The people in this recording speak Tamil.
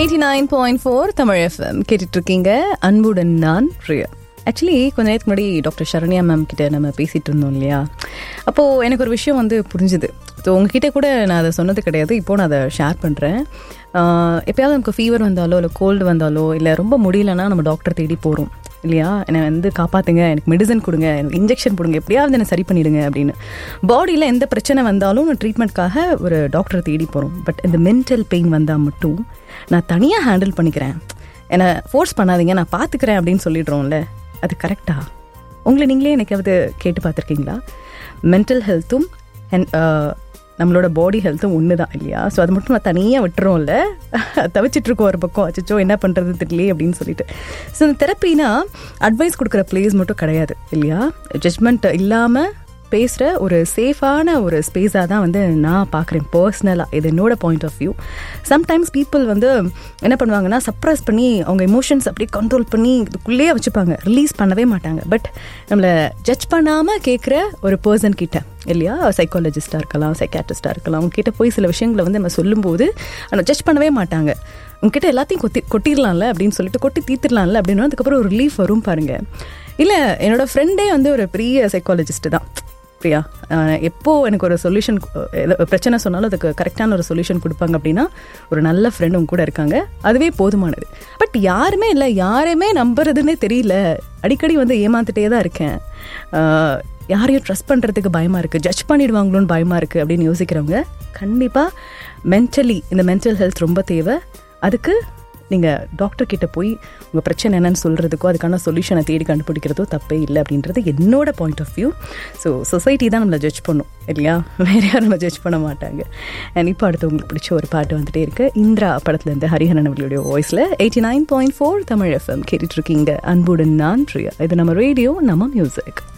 eighty nine point four Tamil FM கேட்டுட்டு இருக்கீங்க அன்புடன் நான் பிரியா ஆக்சுவலி கொஞ்ச நேரத்துக்கு முன்னாடி டாக்டர் சரண்யா மேம் கிட்ட நம்ம பேசிட்டு இருந்தோம் இல்லையா அப்போது எனக்கு ஒரு விஷயம் வந்து புரிஞ்சுது ஸோ உங்ககிட்ட கூட நான் அதை சொன்னது கிடையாது இப்போ நான் அதை ஷேர் பண்ணுறேன் எப்பயாவது நமக்கு ஃபீவர் வந்தாலோ இல்லை கோல்டு வந்தாலோ இல்லை ரொம்ப முடியலன்னா நம்ம டாக்டர் தேடி போகிறோம் இல்லையா என்னை வந்து காப்பாற்றுங்க எனக்கு மெடிசன் கொடுங்க எனக்கு இன்ஜெக்ஷன் கொடுங்க எப்படியாவது என்னை சரி பண்ணிடுங்க அப்படின்னு பாடியில் எந்த பிரச்சனை வந்தாலும் ட்ரீட்மெண்ட்காக ஒரு டாக்டரை தேடி போகிறோம் பட் இந்த மென்டல் பெயின் வந்தால் மட்டும் நான் தனியாக ஹேண்டில் பண்ணிக்கிறேன் என்னை ஃபோர்ஸ் பண்ணாதீங்க நான் பார்த்துக்கிறேன் அப்படின்னு சொல்லிடுறோம்ல அது கரெக்டா உங்களை நீங்களே எனக்காவது கேட்டு பார்த்துருக்கீங்களா மென்டல் ஹெல்த்தும் அண்ட் நம்மளோட பாடி ஹெல்த்தும் ஒன்று தான் இல்லையா ஸோ அது மட்டும் நான் தனியாக விட்டுறோம்ல தவிச்சிட்ருக்கோம் ஒரு பக்கம் அச்சோ என்ன பண்ணுறது தெரியலையே அப்படின்னு சொல்லிட்டு ஸோ இந்த தெரப்பினா அட்வைஸ் கொடுக்குற பிளேஸ் மட்டும் கிடையாது இல்லையா ஜட்மெண்ட் இல்லாமல் பேசுகிற ஒரு சேஃபான ஒரு ஸ்பேஸாக தான் வந்து நான் பார்க்குறேன் பர்சனலாக இது என்னோட point of view sometimes people வந்து என்ன பண்ணுவாங்கன்னா சப்ரஸ் பண்ணி அவங்க எமோஷன்ஸ் அப்படியே கண்ட்ரோல் பண்ணி இதுக்குள்ளேயே வச்சுப்பாங்க ரிலீஸ் பண்ணவே மாட்டாங்க பட் நம்மளை ஜட்ஜ் பண்ணாமல் கேட்குற ஒரு பர்சன் கிட்ட இல்லையா சைக்காலஜிஸ்டாக இருக்கலாம் சைக்காட்ரிஸ்டாக இருக்கலாம் அவங்க கிட்ட போய் சில விஷயங்களை வந்து நம்ம சொல்லும்போது ஆனால் ஜட்ஜ் பண்ணவே மாட்டாங்க உங்ககிட்ட எல்லாத்தையும் கொத்தி கொட்டிடலாம்ல அப்படின்னு சொல்லிட்டு கொட்டி தீர்த்திடலாம்ல அப்படின்னு அதுக்கப்புறம் ஒரு ரிலீஃப் வரும் பாருங்க இல்லை என்னோட ஃப்ரெண்டே வந்து ஒரு பெரிய சைக்காலஜிஸ்ட் தான் பிரியா எப்போ எனக்கு ஒரு சொல்யூஷன் பிரச்சனை சொன்னாலும் அதுக்கு கரெக்டான ஒரு சொல்யூஷன் கொடுப்பாங்க அப்படின்னா ஒரு நல்ல ஃப்ரெண்ட் உங்க கூட இருக்காங்க அதுவே போதுமானது பட் யாருமே இல்லை யாருமே நம்புறதுன்னே தெரியல அடிக்கடி வந்து ஏமாத்துட்டே தான் இருக்கேன் யாரையும் ட்ரஸ்ட் பண்ணுறதுக்கு பயமாக இருக்குது ஜட்ஜ் பண்ணிடுவாங்களோன்னு பயமாக இருக்குது அப்படின்னு யோசிக்கிறவங்க கண்டிப்பாக மென்டலி இந்த மென்டல் ஹெல்த் ரொம்ப தேவை அதுக்கு நீங்கள் டாக்டர் கிட்ட போய் உங்கள் பிரச்சனை என்னன்னு சொல்கிறதுக்கோ அதுக்கான சொல்யூஷனை தேடி கண்டுபிடிக்கிறதோ தப்பே இல்லை அப்படின்றது என்னோட point of view so society தான் நம்மளை ஜட்ஜ் பண்ணும் இல்லையா வேறு யாரும் நம்ம ஜட்ஜ் பண்ண மாட்டாங்க அண்ட் இப்போ அடுத்து உங்களுக்கு பிடிச்ச ஒரு பாட்டு வந்துட்டே இருக்கு இந்திரா படத்துலேருந்து ஹரிஹரன் அவர்களுடைய வாய்ஸில் eighty nine point four Tamil FM கேட்டுட்ருக்கீங்க அன்புடன் நான் பிரியா இது நம்ம ரேடியோ நம்ம மியூசிக்